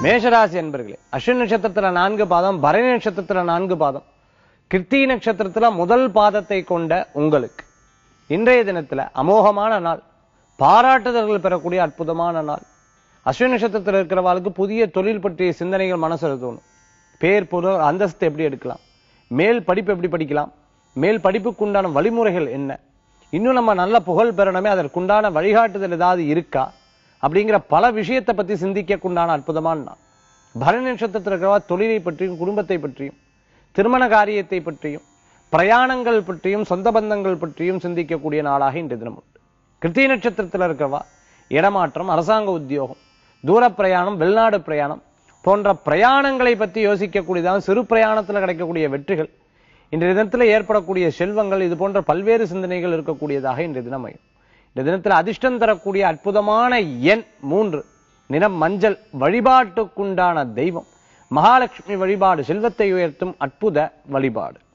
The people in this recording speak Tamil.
மேஷராசி அன்பர்களே அஸ்வின் நட்சத்திரத்துல நான்கு பாதம் பரணி நட்சத்திரத்துல நான்கு பாதம் கிருத்தி நட்சத்திரத்துல முதல் பாதத்தை கொண்ட உங்களுக்கு இன்றைய தினத்துல அமோகமான நாள் பாராட்டுதல்கள் பெறக்கூடிய அற்புதமான நாள் அஸ்வின் நட்சத்திரத்தில் இருக்கிறவாளுக்கு புதிய தொழில் பற்றிய சிந்தனைகள் மனசுல தோணும் பேர் புகழ் அந்தஸ்து எப்படி எடுக்கலாம் மேல் படிப்பு எப்படி படிக்கலாம் மேல் படிப்புக்குண்டான வழிமுறைகள் என்ன இன்னும் நம்ம நல்ல புகழ் பெறணுமே அதற்குண்டான வழிகாட்டுதல் ஏதாவது இருக்கா அப்படிங்கிற பல விஷயத்தை பத்தி சிந்திக்கக்குண்டான அற்புதமான நாள் பரணி நட்சத்திரத்தில் இருக்கிறவா தொழிலை பற்றியும் குடும்பத்தை பற்றியும் திருமண காரியத்தை பற்றியும் பிரயாணங்கள் பற்றியும் சொந்த பந்தங்கள் பற்றியும் சிந்திக்கக்கூடிய நாளாக இன்றைய தினம் உண்டு கிருத்திய நட்சத்திரத்தில் இருக்கிறவா இடமாற்றம் அரசாங்க உத்தியோகம் தூர பிரயாணம் வெளிநாடு பிரயாணம் போன்ற பிரயாணங்களை பற்றி யோசிக்கக்கூடியதாக சிறு பிரயாணத்துல கிடைக்கக்கூடிய வெற்றிகள் இன்றைய தினத்தில் ஏற்படக்கூடிய செல்வங்கள் இது போன்ற பல்வேறு சிந்தனைகள் இருக்கக்கூடியதாக இன்றைய தினம் அமையும் இந்த தினத்தில் அதிர்ஷ்டம் தரக்கூடிய அற்புதமான எண் மூன்று நிறம் மஞ்சள் வழிபாட்டுக்குண்டான தெய்வம் மகாலட்சுமி வழிபாடு செல்வத்தை உயர்த்தும் அற்புத வழிபாடு